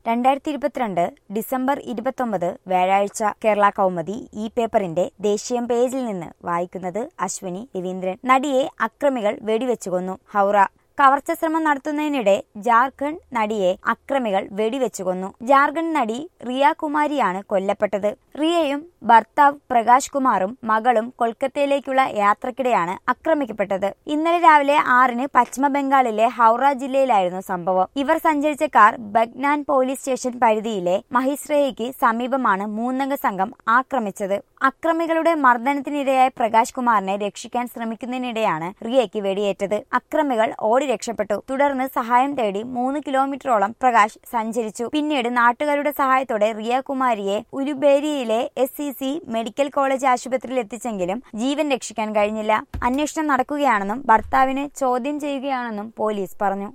രണ്ടായിരത്തി ഇരുപത്തിരണ്ട് ഡിസംബർ ഇരുപത്തൊമ്പത് വ്യാഴാഴ്ച കേരള കൗമുദി ഈ പേപ്പറിന്റെ ദേശീയം പേജിൽ നിന്ന് വായിക്കുന്നത് അശ്വിനി രവീന്ദ്രൻ നടിയെ അക്രമികൾ വെടിവെച്ചു കൊന്നു ഹൗറ കവർച്ച ശ്രമം നടത്തുന്നതിനിടെ ജാർഖണ്ഡ് നടിയെ അക്രമികൾ വെടിവെച്ചു കൊന്നു ജാർഖണ്ഡ് നടി റിയ കുമാരിയാണ് കൊല്ലപ്പെട്ടത് റിയയും ഭർത്താവ് പ്രകാശ് കുമാറും മകളും കൊൽക്കത്തയിലേക്കുള്ള യാത്രക്കിടെയാണ് ആക്രമിക്കപ്പെട്ടത് ഇന്നലെ രാവിലെ ആറിന് പശ്ചിമ ബംഗാളിലെ ഹൗറ ജില്ലയിലായിരുന്നു സംഭവം ഇവർ സഞ്ചരിച്ച കാർ ബഗ്നാൻ പോലീസ് സ്റ്റേഷൻ പരിധിയിലെ മഹിസ്രയ്ക്ക് സമീപമാണ് മൂന്നംഗ സംഘം ആക്രമിച്ചത് അക്രമികളുടെ മർദ്ദനത്തിനിരയായ പ്രകാശ് കുമാറിനെ രക്ഷിക്കാൻ ശ്രമിക്കുന്നതിനിടെയാണ് റിയയ്ക്ക് വെടിയേറ്റത് അക്രമികൾ ഓടി രക്ഷപ്പെട്ടു തുടർന്ന് സഹായം തേടി മൂന്ന് കിലോമീറ്ററോളം പ്രകാശ് സഞ്ചരിച്ചു പിന്നീട് നാട്ടുകാരുടെ സഹായത്തോടെ റിയ കുമാരിയെ ഉലുബേരിയിലെ എസ് മെഡിക്കൽ കോളേജ് ആശുപത്രിയിൽ എത്തിച്ചെങ്കിലും ജീവൻ രക്ഷിക്കാൻ കഴിഞ്ഞില്ല അന്വേഷണം നടക്കുകയാണെന്നും ഭർത്താവിനെ ചോദ്യം ചെയ്യുകയാണെന്നും പോലീസ് പറഞ്ഞു